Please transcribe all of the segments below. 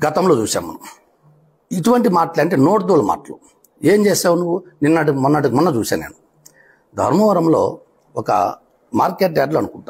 గతంలో చూసాం మనం ఇటువంటి మాటలు అంటే నోటుదోలు మాటలు ఏం చేసావు నువ్వు నిన్నటి మొన్నటి మొన్న చూశాను నేను ధర్మవరంలో ఒక మార్కెట్ యార్డ్లో అనుకుంటా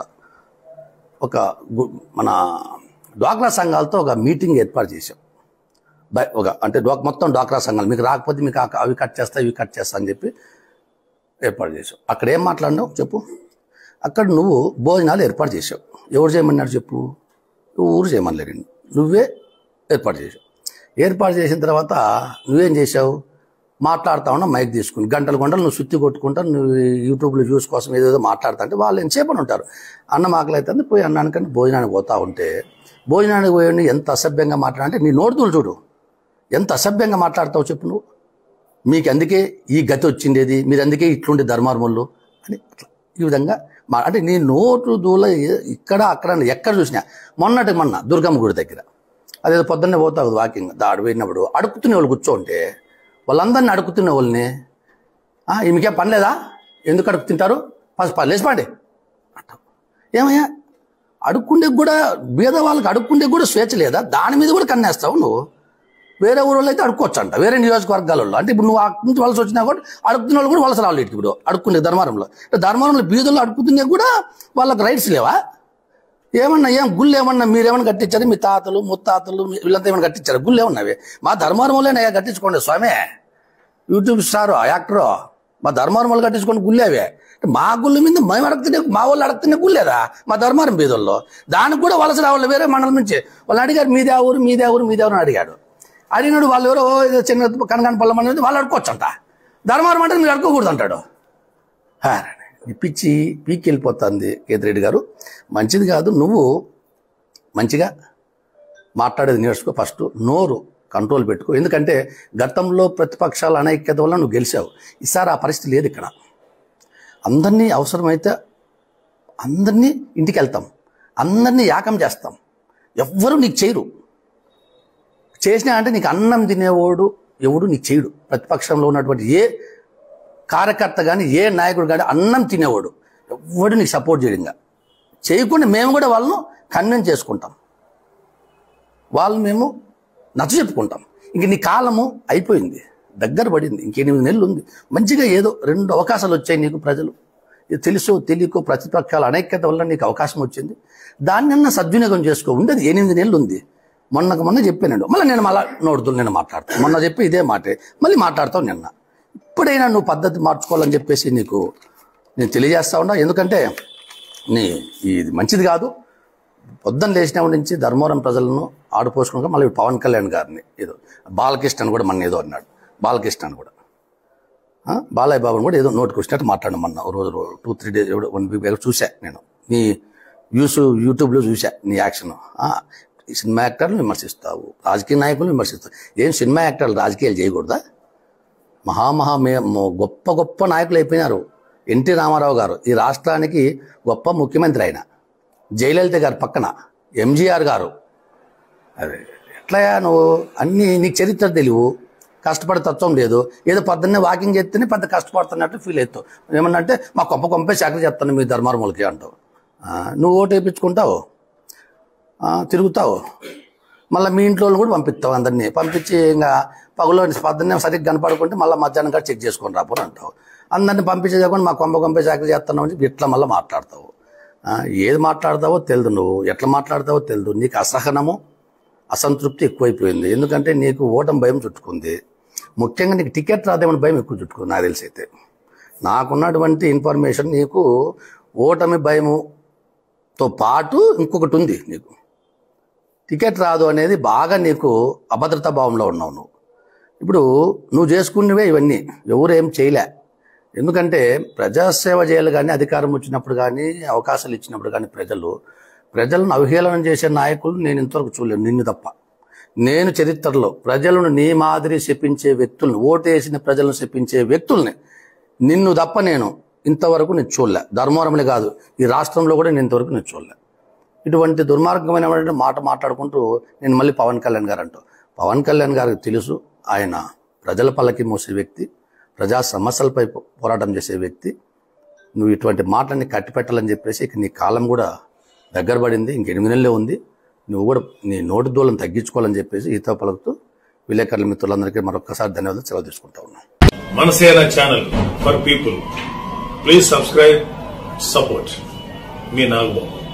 ఒక గు- మన డ్వాక్రా సంఘాలతో ఒక మీటింగ్ ఏర్పాటు చేశాం బై- ఒక అంటే డ్వాక్ మొత్తం డ్వాక్రా సంఘాలు మీకు రాకపోతే మీకు ఆ- అవి కట్ చేస్తా ఇవి కట్ చేస్తా అని చెప్పి ఏర్పాటు చేసావు అక్కడ ఏం మాట్లాడినావు చెప్పు అక్కడ నువ్వు భోజనాలు ఏర్పాటు చేసావు ఎవరు చేయమన్నాడు చెప్పు నువ్వు ఊరు చేయమనలేరు నువ్వే ఏర్పాటు చేసావు ఏర్పాటు చేసిన తర్వాత నువ్వేం చేసావు మాట్లాడుతా ఉన్నా మైక్ తీసుకుని గంటలు గంటలు నువ్వు సుత్తి కొట్టుకుంటా నువ్వు యూట్యూబ్లో వ్యూస్ కోసం ఏదేదో మాట్లాడుతా అంటే వాళ్ళు ఎంతసేపు ఉంటారు అన్నం ఆకలి అవుతుంది పోయి అన్నానికంటే భోజనానికి పోతా ఉంటే భోజనానికి పోయి ఎంత అసభ్యంగా మాట్లాడంటే నీ నోటుతులు చూడు ఎంత అసభ్యంగా మాట్లాడతావు చెప్పు నువ్వు మీకు అందుకే ఈ గతి వచ్చిండేది మీరు అందుకే ఇట్లుండే ధర్మార్ములు అని అట్లా ఈ విధంగా మా అంటే నీ నోటు దూల ఏ- ఇక్కడ అక్కడ ఎక్కడ చూసినా మొన్నటి మొన్న దుర్గమ్మ గుడి దగ్గర అదేదో పొద్దున్నే పోతావు వాకింగ్ దాడు పోయినప్పుడు అడుగుతున్న వాళ్ళు కూర్చోంటే వాళ్ళందరినీ అడుగుతున్న వాళ్ళని "ఆ, ఈమెకేం పని లేదా ఎందుకు అడుగు తింటారు ఫస్ట్ లేచి పండి అంటావు ఏమయ్యా అడుక్కుండే కూడా బీద వాళ్ళకి అడుక్కుండే కూడా స్వేచ్ఛ లేదా దాని మీద కూడా కన్నేస్తావు నువ్వు వేరే ఊళ్ళో అయితే అడుక్కోవచ్చు అంట వేరే నియోజకవర్గాలలో అంటే ఇప్పుడు నువ్వు ఆ నుంచి వలస వచ్చినా కూడా అడుగుతున్న వాళ్ళు కూడా వలస రావాలి ఇటు ఇప్పుడు అడుక్కుండే ధర్మారంలో అంటే ధర్మారంలో బీదల్లో అడుగుతున్నా కూడా వాళ్ళకి రైట్స్ లేవా ఏమన్నా ఏం గుళ్ళు ఏమన్నా మీరేమన్నా కట్టించారు మీ తాతలు ముత్తాతలు మీ- వీళ్ళంతా ఏమన్నా కట్టించారు గుళ్ళు ఏమన్నావి మా ధర్మారంలోనే కట్టించుకోండి స్వామి యూట్యూబ్ స్టార్ యాక్టరు మా ధర్మారం కట్టించుకోండి గుళ్ళేవే మా గుళ్ళ మీద మేము అడుగుతున్న మా వాళ్ళు అడుగుతున్న గుళ్ళేదా మా ధర్మారం బీదల్లో దానికి కూడా వలస రావాలి వేరే మండలం నుంచి వాళ్ళు అడిగారు మీదే ఆ ఊరు మీదే ఆ ఊరు మీదే ఊరు అని అడిగాడు అడిగినాడు వాళ్ళు ఎవరో ఏదో చిన్న కనకానపల్లం అనేది వాళ్ళు అడుకోవచ్చంట ధర్మారం అంటే మీరు అడుకోకూడదు అంటాడు హా, ఈ పిచ్చి పీకి వెళ్ళిపోతుంది కేతిరెడ్డి గారు మంచిది కాదు నువ్వు మంచిగా మాట్లాడేది నేర్చుకో ఫస్ట్ నోరు కంట్రోల్ పెట్టుకో ఎందుకంటే గతంలో ప్రతిపక్షాల అనైక్యత వల్ల నువ్వు గెలిచావు ఈసారి ఆ పరిస్థితి లేదు ఇక్కడ అందరినీ అవసరమైతే అందరినీ ఇంటికి వెళ్తాం అందరినీ యాకం చేస్తాం ఎవ్వరూ నీకు చేయరు చేసినా అంటే నీకు అన్నం తినేవాడు ఎవడు నీకు చేయడు ప్రతిపక్షంలో ఉన్నటువంటి ఏ కార్యకర్త కానీ ఏ నాయకుడు కానీ అన్నం తినేవాడు ఎవ్వడు నీకు సపోర్ట్ చేయడంగా చేయకుండా మేము కూడా వాళ్ళను కన్విన్స్ చేసుకుంటాం వాళ్ళు మేము నచ్చ చెప్పుకుంటాం ఇంక నీ కాలము అయిపోయింది దగ్గర పడింది ఇంక ఎనిమిది నెలలు ఉంది మంచిగా ఏదో రెండు అవకాశాలు వచ్చాయి నీకు ప్రజలు ఇది తెలుసో తెలియకో ప్రతిపక్షాల అనైక్యత వల్ల నీకు అవకాశం వచ్చింది దాన్నన్నా సద్వినియోగం చేసుకో ఉండేది ఎనిమిది నెలలు ఉంది మొన్నకు మొన్న చెప్పానండి మళ్ళీ నేను మళ్ళీ నోడుతులు నేను మాట్లాడతాను మొన్న చెప్పి ఇదే మాటే మళ్ళీ మాట్లాడతావు నిన్న ఇప్పుడైనా నువ్వు పద్ధతి మార్చుకోవాలని చెప్పేసి నీకు నేను తెలియజేస్తా ఉన్నా ఎందుకంటే నీ ఇది మంచిది కాదు పొద్దున్న లేచినప్పటి నుంచి ధర్మవరం ప్రజలను ఆడిపోసుకున్నాక మళ్ళీ పవన్ కళ్యాణ్ గారిని ఏదో బాలకృష్ణ అని కూడా మన ఏదో అన్నాడు బాలకృష్ణ అని కూడా ఆ, బాలయ్య బాబుని కూడా ఏదో నోటికి వచ్చినట్టు మాట్లాడడం మొన్న ఓ రోజు two three days one week back చూసా నేను నీ యూస్ యూట్యూబ్లో చూసా నీ యాక్షన్ ఆ, ఈ సినిమా యాక్టర్లు విమర్శిస్తావు రాజకీయ నాయకులు విమర్శిస్తావు ఏం సినిమా యాక్టర్లు రాజకీయాలు చేయకూడదా మహామహా మే మొ- గొప్ప గొప్ప నాయకులు అయిపోయినారు ఎన్టీ రామారావు గారు ఈ రాష్ట్రానికి గొప్ప ముఖ్యమంత్రి ఆయన జయలలిత గారు పక్కన ఎంజీఆర్ గారు అదే ఎట్లయా నువ్వు అన్ని నీకు చరిత్ర తెలియవు కష్టపడే తత్వం లేదు ఏదో పొద్దున్నే వాకింగ్ చేస్తేనే పెద్ద కష్టపడుతున్నట్టు ఫీల్ అవుతావు ఏమన్నా అంటే మా కొంప కొంపే చాకరీ చెప్తాను మీ ధర్మారములకి అంటావు ఆ, నువ్వు ఓటు వేయించుకుంటావు ఆ, తిరుగుతావు మళ్ళీ మీ ఇంట్లో వాళ్ళని కూడా పంపిస్తావు అందరినీ పంపించి ఇంకా పగులో పొద్దున్నే సరిగ్గా కనపడుకుంటే మళ్ళీ మధ్యాహ్నం కూడా చెక్ చేసుకొని రాపోని అంటావు అందరిని పంపించే కాకుండా మా కొంప కొంపే చాకరీ చేస్తున్నావు అని చెప్పి ఇట్లా మళ్ళీ మాట్లాడతావు ఆ, ఏది మాట్లాడతావో తెలియదు నువ్వు ఎట్లా మాట్లాడతావో తెలియదు నీకు అసహనము అసంతృప్తి ఎక్కువైపోయింది ఎందుకంటే నీకు ఓటమి భయం చుట్టుకుంది ముఖ్యంగా నీకు టికెట్ రాదేమని భయం ఎక్కువ చుట్టుకుంది నాకు తెలిసి అయితే నాకున్నటువంటి ఇన్ఫర్మేషన్ నీకు ఓటమి భయముతో పాటు ఇంకొకటి ఉంది నీకు టికెట్ రాదు అనేది బాగా నీకు అభద్రతా భావంలో ఉన్నావు నువ్వు ఇప్పుడు నువ్వు చేసుకున్నవే ఇవన్నీ ఎవరు ఏం చేయలే ఎందుకంటే ప్రజాసేవ చేయాలి కానీ అధికారం వచ్చినప్పుడు కానీ అవకాశాలు ఇచ్చినప్పుడు కానీ ప్రజలు ప్రజలను అవహేళన చేసే నాయకులు నేను ఇంతవరకు చూడలేను నిన్ను తప్ప నేను చరిత్రలో ప్రజలను నీ మాదిరి శపించే వ్యక్తుల్ని ఓటేసిన ప్రజలను శపించే వ్యక్తుల్ని నిన్ను తప్ప నేను ఇంతవరకు నేను చూడలే ధర్మవరంలో కాదు ఈ రాష్ట్రంలో కూడా నేను ఇంతవరకు నేను చూడలే ఇటువంటి దుర్మార్గమైన మాట మాట్లాడుకుంటూ నేను మళ్ళీ పవన్ కళ్యాణ్ గారు అంటూ పవన్ కళ్యాణ్ గారికి తెలుసు ఆయన ప్రజల పల్లకి మోసే వ్యక్తి ప్రజా సమస్యలపై పో- పోరాటం చేసే వ్యక్తి నువ్వు ఇటువంటి మాటలన్నీ కట్టిపెట్టాలని చెప్పేసి ఇక నీ కాలం కూడా దగ్గర పడింది ఇంక ఎనిమిది నెలలే ఉంది నువ్వు కూడా నీ నోటి దూలను తగ్గించుకోవాలని చెప్పేసి ఈతో పలుకుతూ విలేకరుల మిత్రులందరికీ మరొకసారి ధన్యవాదాలు సెలవు తీసుకుంటా ఉన్నాను Manasena channel for people please subscribe support మీ నాగబాబు